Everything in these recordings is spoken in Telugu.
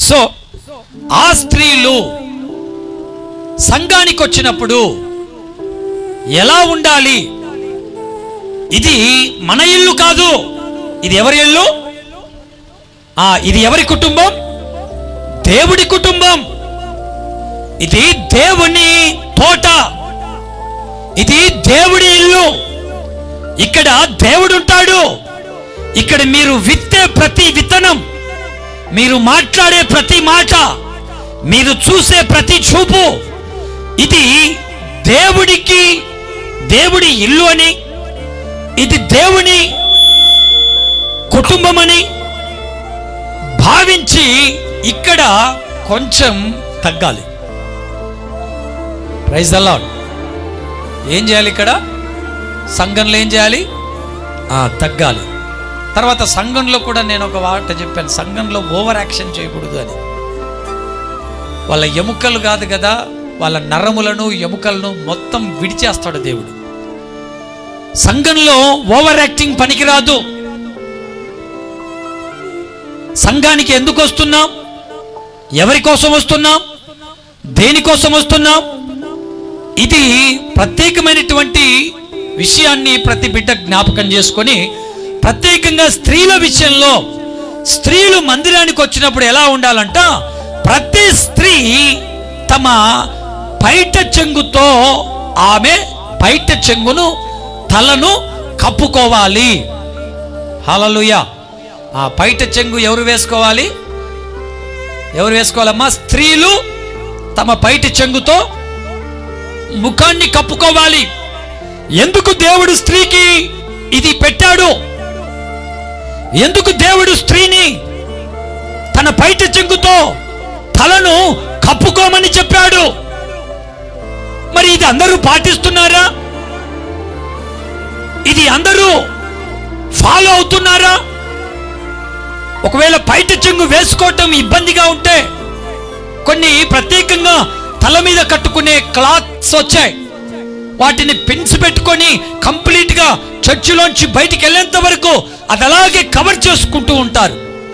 సో ఆ స్త్రీలు సంఘానికి వచ్చినప్పుడు ఎలా ఉండాలి ఇది మన ఇల్లు కాదు ఇది ఎవరి ఇల్లు ఆ, ఇది ఎవరి కుటుంబం దేవుడి కుటుంబం ఇది దేవుని తోట ఇది దేవుడి ఇల్లు ఇక్కడ దేవుడు ఉంటాడు ఇక్కడ మీరు విత్తే ప్రతి విత్తనం మీరు మాట్లాడే ప్రతి మాట మీరు చూసే ప్రతి చూపు ఇది దేవుడికి దేవుడి ఇల్లు అని ఇది దేవుని కుటుంబమని భావించి ఇక్కడ కొంచెం తగ్గాలి ప్రైజ్ అలాడ్ ఏం చేయాలి ఇక్కడ సంఘంలో ఏం చేయాలి ఆ, తగ్గాలి తర్వాత సంఘంలో కూడా నేను ఒక మాట చెప్పాను సంఘంలో ఓవర్ యాక్షన్ చేయకూడదు అని వాళ్ళ ఎముకలు కాదు కదా వాళ్ళ నరములను ఎముకలను మొత్తం విడిచేస్తాడు దేవుడు సంఘంలో ఓవర్ యాక్టింగ్ పనికిరాదు సంఘానికి ఎందుకు వస్తున్నాం ఎవరి కోసం వస్తున్నాం దేనికోసం వస్తున్నాం ఇది ప్రత్యేకమైనటువంటి విషయాన్ని ప్రతి బిడ్డ జ్ఞాపకం చేసుకొని ప్రత్యేకంగా స్త్రీల విషయంలో స్త్రీలు మందిరానికి వచ్చినప్పుడు ఎలా ఉండాలంట ప్రతి స్త్రీ తమ పైట చెంగుతో ఆమె పైట చెంగును తలను కప్పుకోవాలి హలలుయ ఆ పైట చెంగు ఎవరు వేసుకోవాలి ఎవరు వేసుకోవాలమ్మా స్త్రీలు తమ పైట చెంగుతో ముఖాన్ని కప్పుకోవాలి ఎందుకు దేవుడు స్త్రీకి ఇది పెట్టాడు ఎందుకు దేవుడు స్త్రీని తన పైట చెంగుతో తలను కప్పుకోమని చెప్పాడు మరి ఇది అందరూ పాటిస్తున్నారా ఇది అందరూ ఫాలో అవుతున్నారా ఒకవేళ పైట చెంగు వేసుకోవటం ఇబ్బందిగా ఉంటే కొన్ని ప్రత్యేకంగా తల మీద కట్టుకునే క్లాత్స్ వచ్చాయి వాటిని పిన్స్ పెట్టుకొని కంప్లీట్ గా చర్చిలోంచి బయటికి వెళ్ళేంత వరకు అది అలాగే కవర్ చేసుకుంటూ ఉంటారు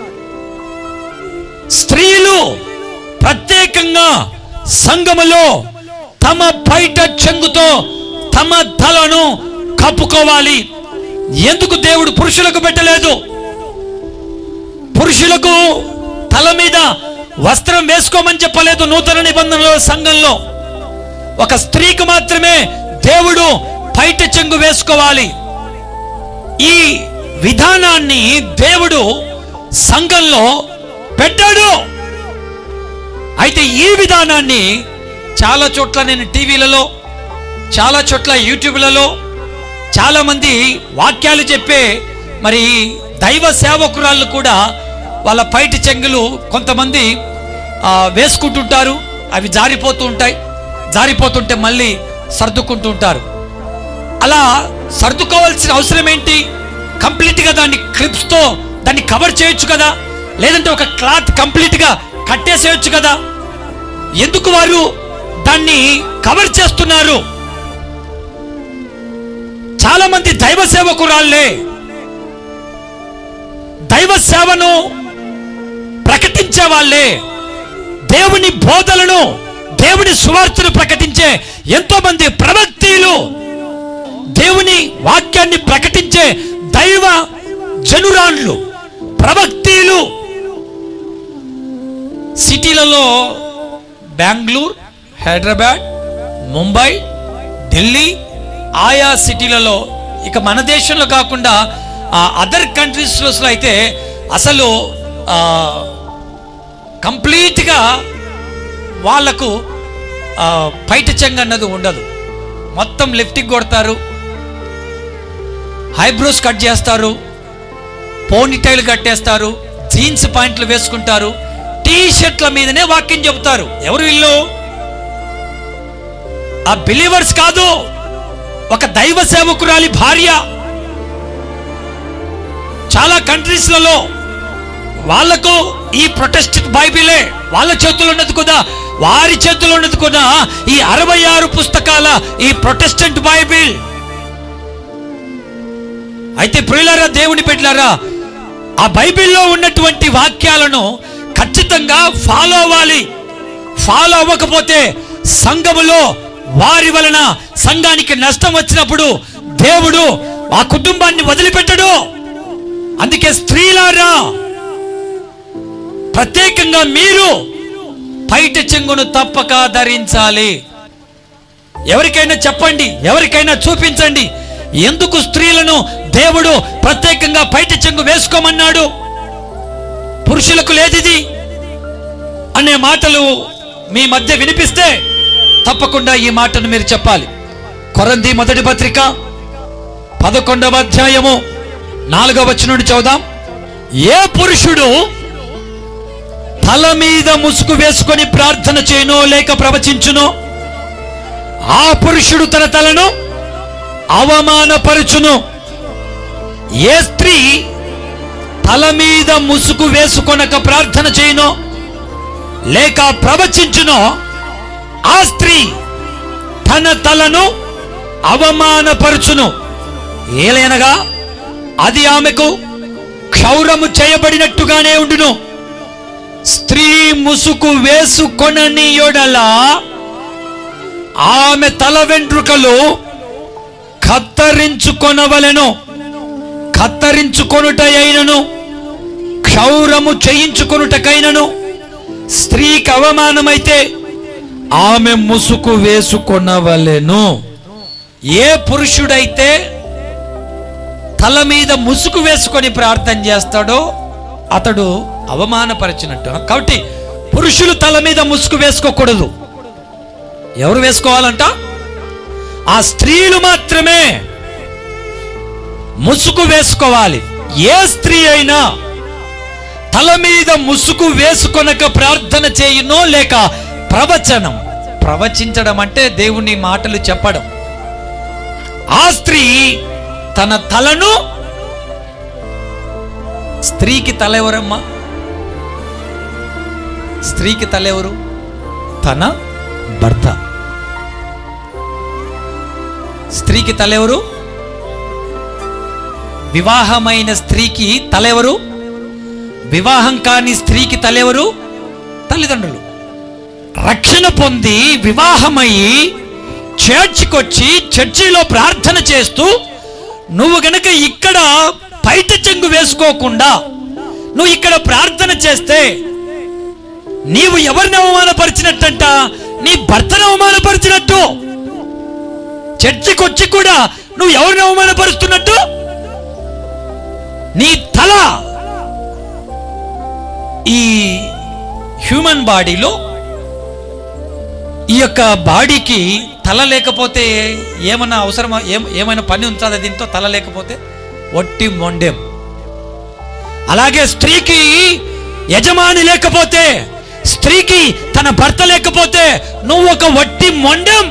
స్త్రీలు ప్రత్యేకంగా సంఘములో తమ పైట చెంగుతో తమ తలను కప్పుకోవాలి ఎందుకు దేవుడు పురుషులకు పెట్టలేదు పురుషులకు తల మీద వస్త్రం వేసుకోమని చెప్పలేదు నూతన నిబంధనలో సంఘంలో ఒక స్త్రీకి మాత్రమే దేవుడు పైట చెంగు వేసుకోవాలి ఈ విధానాన్ని దేవుడు సంఘంలో పెట్టాడు అయితే ఈ విధానాన్ని చాలా చోట్ల నేను టీవీలలో చాలా చోట్ల యూట్యూబ్లలో చాలా మంది వాక్యాలు చెప్పే మరి దైవ సేవకురాళ్ళు కూడా వాళ్ళ పైటి చెంగులు కొంతమంది ఆ, వేసుకుంటుంటారు అవి జారిపోతూ ఉంటాయి జారిపోతుంటే మళ్ళీ సర్దుకుంటూ ఉంటారు అలా సర్దుకోవాల్సిన అవసరం ఏంటి కంప్లీట్గా దాన్ని క్లిప్స్తో దాన్ని కవర్ చేయొచ్చు కదా లేదంటే ఒక క్లాత్ కంప్లీట్గా కట్టేసేయొచ్చు కదా ఎందుకు వారు దాన్ని కవర్ చేస్తున్నారు చాలా మంది దైవ సేవకురాళ్లే దైవ సేవను ప్రకటించే వాళ్ళే దేవుని బోధలను దేవుని సువార్తను ప్రకటించే ఎంతో మంది ప్రవక్తీలు దేవుని వాక్యాన్ని ప్రకటించే దైవ జనురాన్లు ప్రవక్తీలు సిటీలలో బెంగళూరు హైదరాబాద్ ముంబై ఢిల్లీ ఆయా సిటీలలో ఇక మన దేశంలో కాకుండా అదర్ కంట్రీస్లో అయితే అసలు ఆ, కంప్లీట్గా వాళ్లకు ఆ, పైట చెంగ అన్నది ఉండదు మొత్తం లిఫ్టింగ్ కొడతారు హైబ్రోస్ కట్ చేస్తారు పోనీటైల్ కట్టేస్తారు జీన్స్ పాయింట్లు వేసుకుంటారు టీ షర్ట్ల మీదనే వాక్యం చెబుతారు ఎవరు వీళ్ళు ఆ బిలీవర్స్ కాదు ఒక దైవ సేవకురాలి భార్య చాలా కంట్రీస్లలో వాళ్లకు ఈ ప్రొటెస్టెంట్ బైబిలే వాళ్ళ చేతుల్లో ఉన్నది కూడా వారి చేతిలో ఉన్నది కూడా ఈ అరవై ఆరు పుస్తకాల ఈ ప్రొటెస్టెంట్ బైబిల్ అయితే ప్రియులారా దేవుని పెట్టారా ఆ బైబిల్లో ఉన్నటువంటి వాక్యాలను ఖచ్చితంగా ఫాలో అవ్వాలి ఫాలో అవ్వకపోతే సంఘములో వారి వలన సంఘానికి నష్టం వచ్చినప్పుడు దేవుడు ఆ కుటుంబాన్ని వదిలిపెట్టడు అందుకే స్త్రీలారా ప్రత్యేకంగా మీరు పైట చెంగును తప్పక ధరించాలి ఎవరికైనా చెప్పండి ఎవరికైనా చూపించండి ఎందుకు స్త్రీలను దేవుడు ప్రత్యేకంగా పైట చెంగు వేసుకోమన్నాడు పురుషులకు లేదిది అనే మాటలు మీ మధ్య వినిపిస్తే తప్పకుండా ఈ మాటను మీరు చెప్పాలి కొరంది మొదటి పత్రిక పదకొండవ అధ్యాయము నాలుగవ వచ్చి నుండి చదుదాం ఏ పురుషుడు తల మీద ముసుగు వేసుకొని ప్రార్థన చేయనో లేక ప్రవచించునో ఆ పురుషుడు తన తలను అవమానపరుచును ఏ స్త్రీ తల మీద ముసుగు వేసుకొనక ప్రార్థన చేయనో లేక ప్రవచించునో ఆ స్త్రీ తన తలను అవమానపరుచును ఏలైనగా అది ఆమెకు క్షౌరము చేయబడినట్టుగానే ఉండును స్త్రీ ముసుగు వేసుకొనని యొడలా ఆమె తల వెంట్రుకలు కత్తరించుకొనవలెను కత్తరించుకొనుట అయినను క్షౌరము చేయించుకొనుటకైనను స్త్రీకి అవమానమైతే ఆమె ముసుగు వేసుకొనవలెను ఏ పురుషుడైతే తల మీద ముసుగు వేసుకొని ప్రార్థన చేస్తాడో అతడు అవమానపరిచినట్టు కాబట్టి పురుషులు తల మీద ముసుగు వేసుకోకూడదు ఎవరు వేసుకోవాలంట ఆ స్త్రీలు మాత్రమే ముసుగు వేసుకోవాలి ఏ స్త్రీ అయినా తల మీద ముసుగు వేసుకొనక ప్రార్థన చేయునో లేక ప్రవచనం ప్రవచించడం అంటే దేవుని మాటలు చెప్పడం ఆ స్త్రీ తన తలను స్త్రీకి తల ఎవరమ్మా స్త్రీకి తల ఎవరు తన భర్త స్త్రీకి తల ఎవరు వివాహమైన స్త్రీకి తల ఎవరు వివాహం కాని స్త్రీకి తల ఎవరు తల్లిదండ్రులు రక్షణ పొంది వివాహమయ్యి చర్చికొచ్చి చర్చిలో ప్రార్థన చేస్తూ నువ్వు గనక ఇక్కడ బయట చెంగు వేసుకోకుండా నువ్వు ఇక్కడ ప్రార్థన చేస్తే నీవు ఎవరిని అవమానపరిచినట్టంట నీ భర్తను అవమానపరిచినట్టు చర్చికొచ్చి కూడా నువ్వు ఎవరిని అవమానపరుస్తున్నట్టు నీ తల ఈ హ్యూమన్ బాడీలో ఈ యొక్క బాడీకి తల లేకపోతే ఏమన్నా అవసరమా ఏం ఏమైనా పని ఉంటుందా దీంతో తల లేకపోతే ఒట్టి మొండెం అలాగే స్త్రీకి యజమాని లేకపోతే స్త్రీకి తన భర్త లేకపోతే నువ్వు ఒక వట్టి మొండెం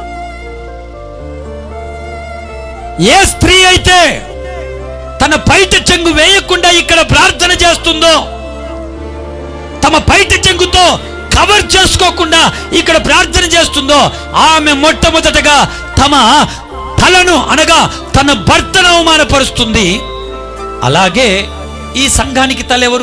ఏ స్త్రీ అయితే తన పైట చెంగు వేయకుండా ఇక్కడ ప్రార్థన చేస్తుందో తమ పైట చెంగుతో కవర్ చేసుకోకుండా ఇక్కడ ప్రార్థన చేస్తుందో ఆమె మొట్టమొదటగా తమ తలను అనగా తన భర్తను అవమానపరుస్తుంది అలాగే ఈ సంఘానికి తలెవరు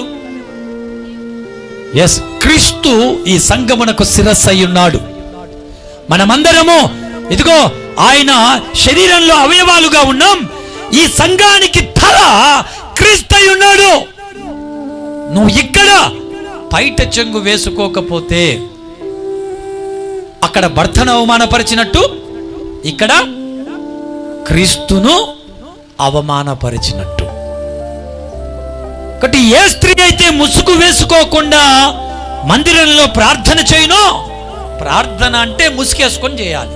ఎస్ క్రీస్తు ఈ సంఘమునకు శిరస్సు అయి ఉన్నాడు మనమందరము ఇదిగో ఆయన శరీరంలో అవయవాలుగా ఉన్నాం ఈ సంఘానికి తల క్రీస్తు అయి ఉన్నాడు నువ్వు ఇక్కడ పైట చెంగు వేసుకోకపోతే అక్కడ భర్తను అవమానపరిచినట్టు ఇక్కడ క్రీస్తును అవమానపరిచినట్టు కాబట్టి ఏ స్త్రీ అయితే ముసుగు వేసుకోకుండా మందిరంలో ప్రార్థన చేయనో ప్రార్థన అంటే ముసుగేసుకొని చేయాలి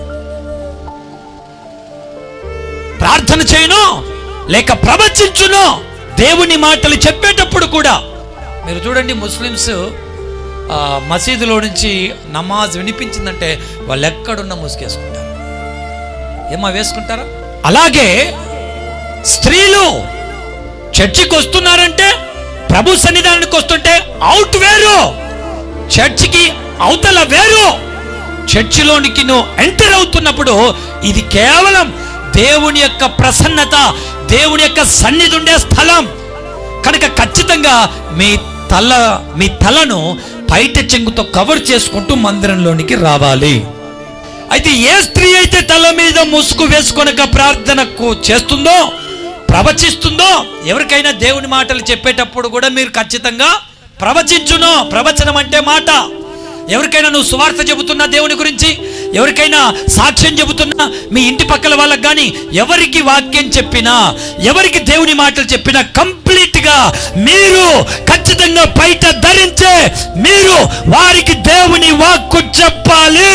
ప్రార్థన చేయను లేక ప్రవచించును దేవుని మాటలు చెప్పేటప్పుడు కూడా మీరు చూడండి ముస్లిమ్స్ ఆ, మసీదులో నుంచి నమాజ్ వినిపించిందంటే వాళ్ళు ఎక్కడున్న ముసుగేసుకుంటారు ఏమా వేసుకుంటారా అలాగే స్త్రీలు చర్చికి వస్తున్నారంటే ప్రభు సన్నిధానానికి వస్తుంటే అవుట్ వేరు చర్చికి అవతల వేరు చర్చిలోనికి నువ్వు ఎంటర్ అవుతున్నప్పుడు ఇది కేవలం దేవుని యొక్క ప్రసన్నత దేవుని యొక్క సన్నిధి ఉండే స్థలం కనుక ఖచ్చితంగా మీ తల మీ తలను పైట చెంగుతో కవర్ చేసుకుంటూ మందిరంలోనికి రావాలి అయితే ఏ స్త్రీ అయితే తల మీద ముసుగు వేసుకొనక ప్రార్థనకు చేస్తుందో ప్రవచిస్తుందో ఎవరికైనా దేవుని మాటలు చెప్పేటప్పుడు కూడా మీరు ఖచ్చితంగా ప్రవచించును ప్రవచనం అంటే మాట ఎవరికైనా నువ్వు సువార్త చెబుతున్నా దేవుని గురించి ఎవరికైనా సాక్ష్యం చెబుతున్నా మీ ఇంటి పక్కల వాళ్ళకి కానీ ఎవరికి వాక్యం చెప్పినా ఎవరికి దేవుని మాటలు చెప్పినా కంప్లీట్ గా మీరు ఖచ్చితంగా బయట ధరించే మీరు వారికి దేవుని వాక్కు చెప్పాలి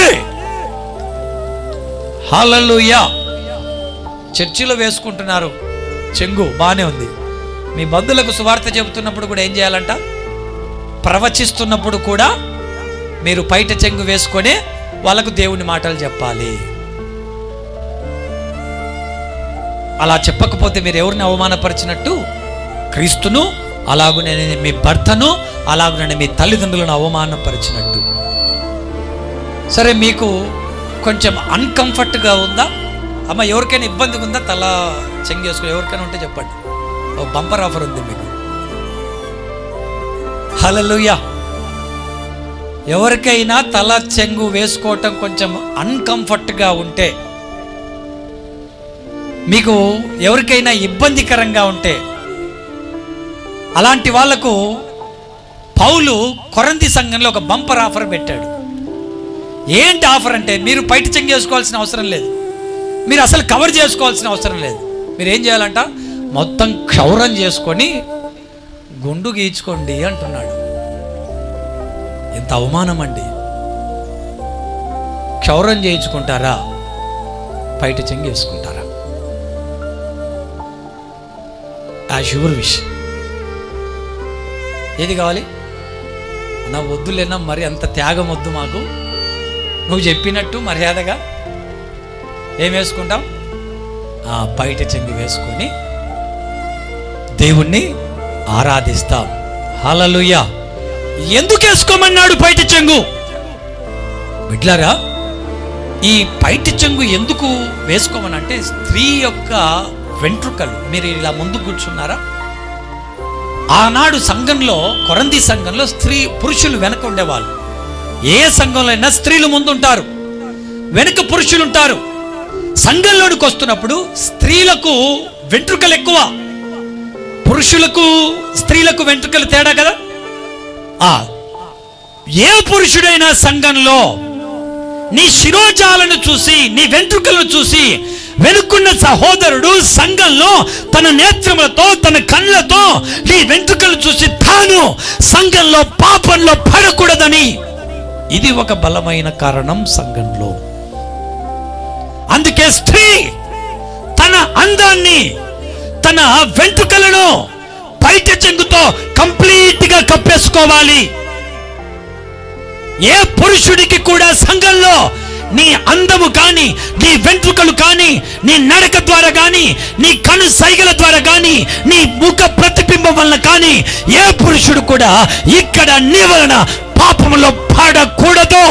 హల్లెలూయా చర్చిలో వేసుకుంటున్నారు చెంగు బాగానే ఉంది మీ బంధువులకు సువార్త చెబుతున్నప్పుడు కూడా ఏం చేయాలంట ప్రవచిస్తున్నప్పుడు కూడా మీరు పైట చెంగు వేసుకొని వాళ్ళకు దేవుని మాటలు చెప్పాలి అలా చెప్పకపోతే మీరు ఎవరిని అవమానపరిచినట్టు క్రీస్తును అలాగునే మీ భర్తను అలాగునే మీ తల్లిదండ్రులను అవమానపరిచినట్టు సరే మీకు కొంచెం అన్కంఫర్ట్గా ఉందా అమ్మ ఎవరికైనా ఇబ్బందిగా ఉందా తల చెంగు వేసుకుని ఎవరికైనా ఉంటే చెప్పండి ఓ బంపర్ ఆఫర్ ఉంది మీకు హలలుయా ఎవరికైనా తల చెంగు వేసుకోవటం కొంచెం అన్కంఫర్ట్గా ఉంటే మీకు ఎవరికైనా ఇబ్బందికరంగా ఉంటే అలాంటి వాళ్లకు పౌలు కొరంది సంఘంలో ఒక బంపర్ ఆఫర్ పెట్టాడు ఏంటి ఆఫర్ అంటే మీరు బయట చెంగు చేసుకోవాల్సిన అవసరం లేదు మీరు అసలు కవర్ చేసుకోవాల్సిన అవసరం లేదు మీరు ఏం చేయాలంట మొత్తం క్షౌరం చేసుకొని గుండు గీచుకోండి అంటున్నాడు ఎంత అవమానం అండి క్షౌరం చేయించుకుంటారా బయట చెంగి వేసుకుంటారా యాజ్ యువర్ విష్ ఏది కావాలి నా వద్దులేనా మరి అంత త్యాగం వద్దు మాకు నువ్వు చెప్పినట్టు మర్యాదగా ఏం వేసుకుంటాం ఆ బయట చెంగి వేసుకొని దేవుణ్ణి ఆరాధిస్తాం హలలుయ ఎందుకు వేసుకోమన్నాడు బయట చెంగు బిడ్లారా ఈ బయట చెంగు ఎందుకు వేసుకోమనంటే స్త్రీ యొక్క వెంట్రుకలు మీరు ఇలా ముందు కూర్చున్నారా ఆనాడు సంఘంలో కొరంది సంఘంలో స్త్రీ పురుషులు వెనక ఉండేవాళ్ళు ఏ సంఘంలో అయినా స్త్రీలు ముందుంటారు వెనుక పురుషులు ఉంటారు సంఘంలోనికి వస్తున్నప్పుడు స్త్రీలకు వెంట్రుకలు ఎక్కువ పురుషులకు స్త్రీలకు వెంట్రుకలు తేడా కదా ఆ ఏ పురుషుడైనా సంఘంలో నీ శిరోజాలను చూసి నీ వెంట్రుకలను చూసి వెనుక్కున్న సహోదరుడు సంఘంలో తన నేత్రములతో తన కళ్ళతో నీ వెంట్రుకలు చూసి తాను సంఘంలో పాపంలో పడకూడదని ఇది ఒక బలమైన కారణం సంఘంలో అందుకే స్త్రీ తన అందాన్ని తన వెంట్రుకలను బయట చెంగుతో కంప్లీట్ గా కప్పేసుకోవాలి ఏ పురుషుడికి కూడా సంఘంలో నీ అందము కానీ నీ వెంట్రుకలు కానీ నీ నడక ద్వారా కానీ నీ కను సైగల ద్వారా కానీ నీ ముఖ ప్రతిబింబం వలన కానీ ఏ పురుషుడు కూడా ఇక్కడ నీ వలన పాపములో పడకూడదు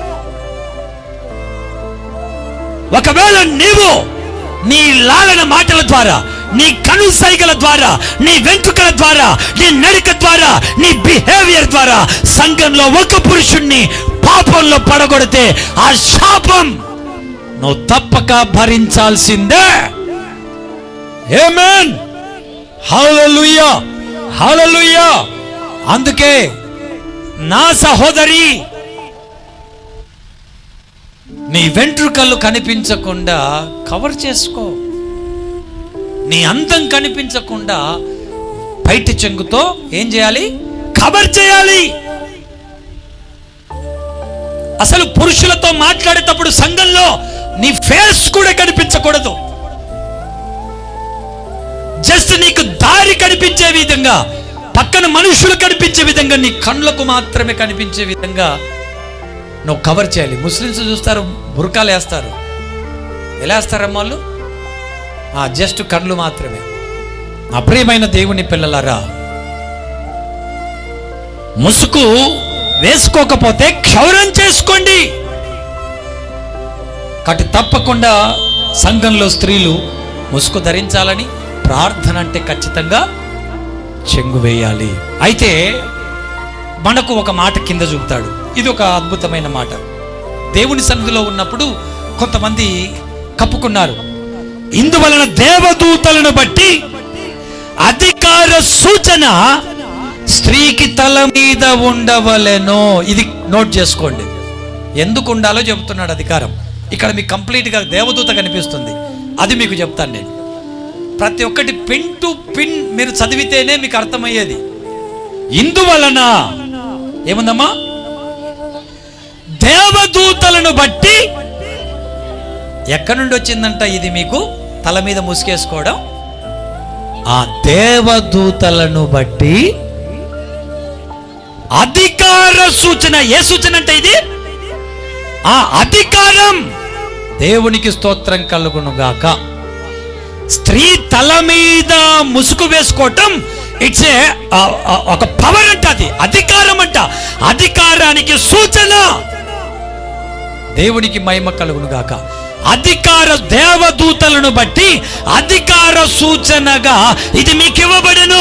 ఒకవేళ నీవు నీ లాలన మాటల ద్వారా నీ కను సైగల ద్వారా నీ వెంట్రుకల ద్వారా నీ నడిక ద్వారా నీ బిహేవియర్ ద్వారా సంఘంలో ఒక పురుషుణ్ణి పాపంలో పడగొడితే ఆ శాపం నువ్వు తప్పక భరించాల్సిందే ఏమేన్ హల్లెలూయా హల్లెలూయా అందుకే నా సహోదరి నీ వెంట్రుకలు కనిపించకుండా కవర్ చేసుకో నీ అందం కనిపించకుండా బయట చెంగుతో ఏం చేయాలి కవర్ చేయాలి అసలు పురుషులతో మాట్లాడేటప్పుడు సంఘంలో నీ ఫేస్ కూడా కనిపించకూడదు జస్ట్ నీకు దారి కనిపించే విధంగా పక్కన మనుషులు కనిపించే విధంగా నీ కళ్ళకు మాత్రమే కనిపించే విధంగా నువ్వు కవర్ చేయాలి ముస్లిమ్స్ చూస్తారు బురకాలు వేస్తారు ఎలా వేస్తారమ్మ వాళ్ళు జస్ట్ కళ్ళు మాత్రమే అప్రియమైన దేవుని పిల్లలారా ముసుగు వేసుకోకపోతే క్షౌరం చేసుకోండి కటి తప్పకుండా సంఘంలో స్త్రీలు ముసుగు ధరించాలని ప్రార్థన అంటే ఖచ్చితంగా చెంగు వేయాలి అయితే మనకు ఒక మాట కింద చూపుతాడు ఇది ఒక అద్భుతమైన మాట దేవుని సన్నిధిలో ఉన్నప్పుడు కొంతమంది కప్పుకున్నారు ఇందువలన దేవదూతలను బట్టి అధికార సూచన స్త్రీకి తల మీద ఉండవలెను ఇది నోట్ చేసుకోండి ఎందుకు ఉండాలో చెబుతున్నాడు అధికారం ఇక్కడ మీకు కంప్లీట్గా దేవదూత కనిపిస్తుంది అది మీకు చెప్తాను నేను ప్రతి ఒక్కటి పిన్ టు పిన్ మీరు చదివితేనే మీకు అర్థమయ్యేది ఇందువలన ఏముందమ్మా దేవదూతలను బట్టి ఎక్కడి నుండి వచ్చిందంట ఇది మీకు తల మీద ముసుకేసుకోవడం ఆ దేవదూతలను బట్టి అధికార సూచన ఏ సూచన అంటే ఇది ఆ అధికారం దేవునికి స్తోత్రం కలుగును గాక స్త్రీ తల మీద ముసుగు వేసుకోవటం ఇట్స్ ఏ ఒక పవర్ అంట అది అధికారం అంట అధికారానికి సూచన దేవునికి మహిమ కలుగును గాక అధికార దేవదూతలను బట్టి అధికార సూచనగా ఇది మీకు ఇవ్వబడెను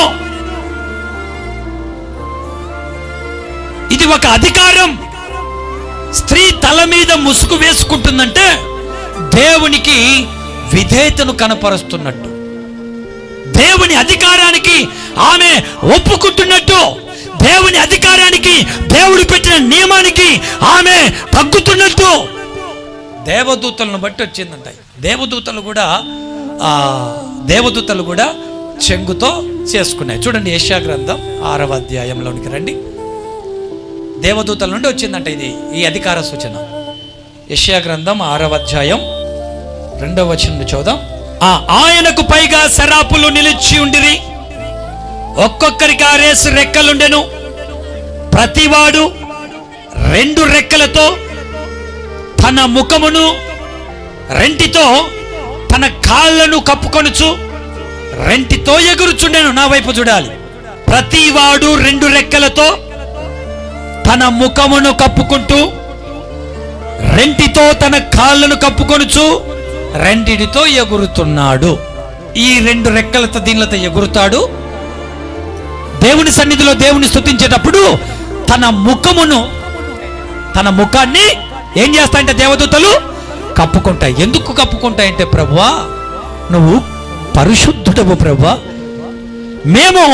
ఇది ఒక అధికారం స్త్రీ తల మీద ముసుగు వేసుకుంటుందంటే దేవునికి విధేయతను కనపరుస్తున్నట్టు దేవుని అధికారానికి ఆమె ఒప్పుకుంటున్నట్టు దేవుని అధికారానికి దేవుడు పెట్టిన నియమానికి ఆమె తగ్గుతున్నట్టు దేవదూతలను బట్టి వచ్చిందంట దేవదూతలు కూడా ఆ దేవదూతలు కూడా చెంగుతో చేసుకున్నాయి చూడండి యశా గ్రంథం ఆరవ అధ్యాయంలోనికి రండి దేవదూతల నుండి వచ్చిందంట ఇది ఈ అధికార సూచన యశా గ్రంథం ఆరవ అధ్యాయం రెండవ వచనం చూద్దాం ఆ ఆయనకు పైగా శరాపులు నిలిచి ఉండిరి ఒక్కొక్కరికి ఆరేసి రెక్కలుండెను ప్రతివాడు రెండు రెక్కలతో తన ముఖమును రెంటితో తన కాళ్ళను కప్పుకొనుచు రెంటితో ఎగురుచుండెను నా వైపు చూడాలి ప్రతివాడు రెండు రెక్కలతో తన ముఖమును కప్పుకుంటూ రెంటితో తన కాళ్ళను కప్పుకొనుచు రెండిటితో ఎగురుతున్నాడు ఈ రెండు రెక్కలతో దీనిలతో ఎగురుతాడు దేవుని సన్నిధిలో దేవుని స్తుతించేటప్పుడు తన ముఖమును తన ముఖాన్ని ఏం చేస్తాయంటే దేవదూతలు కప్పుకుంటాయి ఎందుకు కప్పుకుంటాయంటే ప్రభువా నువ్వు పరిశుద్ధుడవు ప్రభువా మేము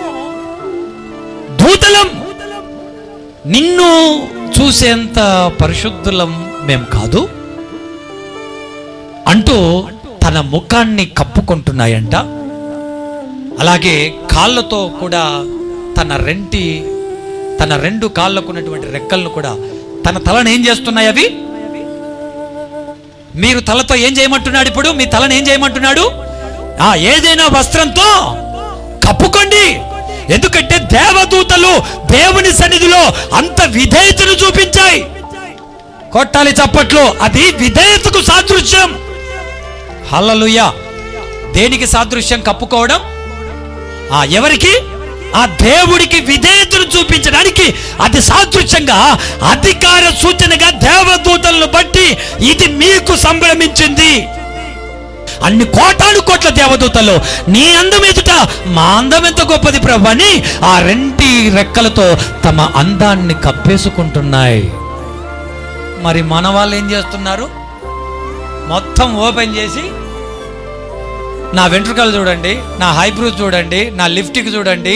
దూతలం నిన్ను చూసేంత పరిశుద్ధులం మేం కాదు అంటూ తన ముఖాన్ని కప్పుకుంటున్నాయంట అలాగే కాళ్ళతో కూడా తన రెంటి తన రెండు కాళ్ళకు ఉన్నటువంటి రెక్కలను కూడా తన తలను ఏం చేస్తున్నాయి అవి మీరు తలతో ఏం చేయమంటున్నాడు ఇప్పుడు మీ తలను ఏం చేయమంటున్నాడు ఆ ఏదైనా వస్త్రంతో కప్పుకోండి ఎందుకంటే దేవదూతలు దేవుని సన్నిధిలో అంత విధేయతను చూపించాయి కొట్టాలి చప్పట్లు అది విధేయతకు సాదృశ్యం హల్లలుయ దేనికి సాదృశ్యం కప్పుకోవడం ఆ ఎవరికి ఆ దేవుడికి విధేయతను చూపించడానికి అది సాదృశ్యంగా అధికార సూచనగా దేవదూతలను బట్టి ఇది మీకు సంభ్రమించింది అన్ని కోటాను కోట్ల దేవదూతలు నీ అందం ఎదుట మా అందం ఎంత గొప్పది ప్రభు అని ఆ రెంటి రెక్కలతో తమ అందాన్ని కప్పేసుకుంటున్నాయి మరి మన వాళ్ళు ఏం చేస్తున్నారు మొత్తం ఓపెన్ చేసి నా వెంట్రుకలు చూడండి నా హైబ్రూ చూడండి నా లిఫ్టిక్ చూడండి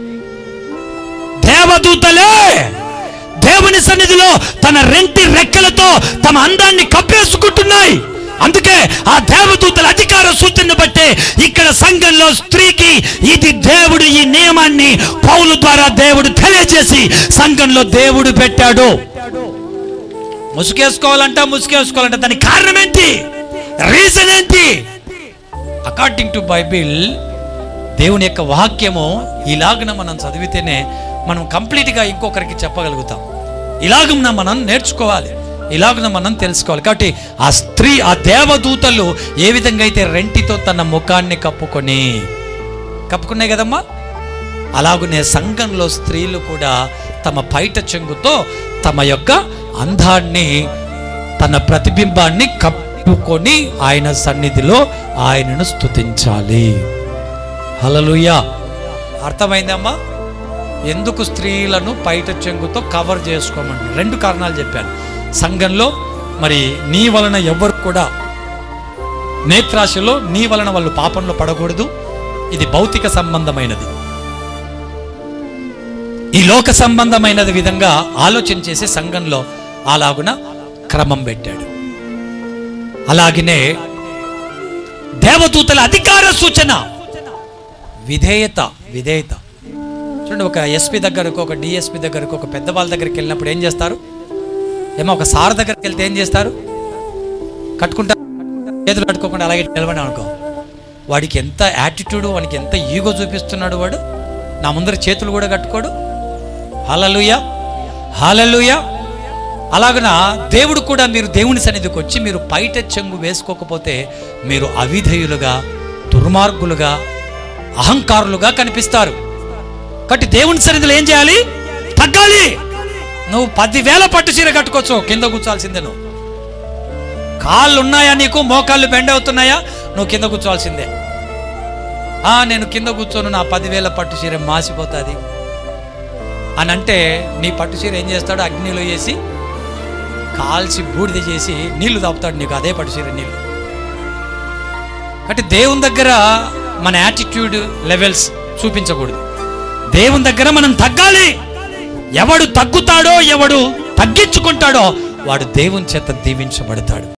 దేవదూతలే దేవుని సన్నిధిలో తన రెంటి రెక్కలతో తమ అందాన్ని కప్పేసుకుంటున్నాయి అందుకే ఆ దేవదూతల అధికార సూచనను బట్టే ఇక్కడ సంఘంలో స్త్రీకి ఇది దేవుడు ఈ నియమాన్ని పౌలు ద్వారా దేవుడు తెలియజేసి సంఘంలో దేవుడు పెట్టాడు ముసుకేసుకోవాలంట ముసుకేసుకోవాలంట దానికి కారణం ఏంటి రీజన్ ఏంటి అకార్డింగ్ టు బైబిల్ దేవుని యొక్క వాక్యము ఇలాగున మనం చదివితేనే మనం కంప్లీట్గా ఇంకొకరికి చెప్పగలుగుతాం ఇలాగున మనం నేర్చుకోవాలి ఇలాగున మనం తెలుసుకోవాలి కాబట్టి ఆ స్త్రీ ఆ దేవదూతలు ఏ విధంగా అయితే రెంటితో తన ముఖాన్ని కప్పుకొని కప్పుకున్నాయి కదమ్మా అలాగునే సంఘంలో స్త్రీలు కూడా తమ పైట చెంగుతో తమ యొక్క అందాన్ని తన ప్రతిబింబాన్ని కప్పుకొని ఆయన సన్నిధిలో ఆయనను స్తుతించాలి హలలుయా అర్థమైందమ్మా ఎందుకు స్త్రీలను పైట చెంగుతో కవర్ చేసుకోమని రెండు కారణాలు చెప్పాను సంఘంలో మరి నీ వలన ఎవ్వరు కూడా నేత్రాశలో నీ వలన వాళ్ళు పాపంలో పడకూడదు ఇది భౌతిక సంబంధమైనది ఈ లోక సంబంధమైనది విధంగా ఆలోచన చేసి సంఘంలో అలాగున క్రమం పెట్టాడు అలాగనే దేవదూతల అధికార సూచన విధేయత విధేయత చూడండి ఒక ఎస్పీ దగ్గరకు ఒక డిఎస్పీ దగ్గరకు ఒక పెద్ద వాళ్ళ దగ్గరికి వెళ్ళినప్పుడు ఏం చేస్తారు ఏమో ఒక సార్ దగ్గరికి వెళ్తే ఏం చేస్తారు కట్టుకుంటా చేతులు కట్టుకోకుండా అలాగే నిలబడి అనుకో వాడికి ఎంత యాటిట్యూడ్ వాడికి ఎంత ఈగో చూపిస్తున్నాడు వాడు నా ముందర చేతులు కూడా కట్టుకోడు హాలలుయ హాలలుయ అలాగన దేవుడు కూడా మీరు దేవుని సన్నిధికి వచ్చి మీరు పైట చెంగు వేసుకోకపోతే మీరు అవిధేయులుగా దుర్మార్గులుగా అహంకారులుగా కనిపిస్తారు కాబట్టి దేవుని సన్నిధిలో ఏం చేయాలి తగ్గాలి నువ్వు పదివేల పట్టు చీర కట్టుకోవచ్చు కింద కూర్చోాల్సిందే నువ్వు కాళ్ళు ఉన్నాయా నీకు మోకాళ్ళు బెండ్ అవుతున్నాయా నువ్వు కింద కూర్చోవాల్సిందే ఆ నేను కింద కూర్చోను నా పదివేల పట్టు చీర మాసిపోతుంది అని అంటే నీ పట్టు చీర ఏం చేస్తాడు అగ్నిలో వేసి కాల్చి బూడిద చేసి నీళ్లు తాపుతాడు నీకు అదే పట్టు చీర నీళ్ళు కాబట్టి దేవుని దగ్గర మన యాటిట్యూడ్ లెవెల్స్ చూపించకూడదు దేవుని దగ్గర మనం తగ్గాలి ఎవడు తగ్గుతాడో ఎవడు తగ్గించుకుంటాడో వాడు దేవుని చేత దీవించబడతాడు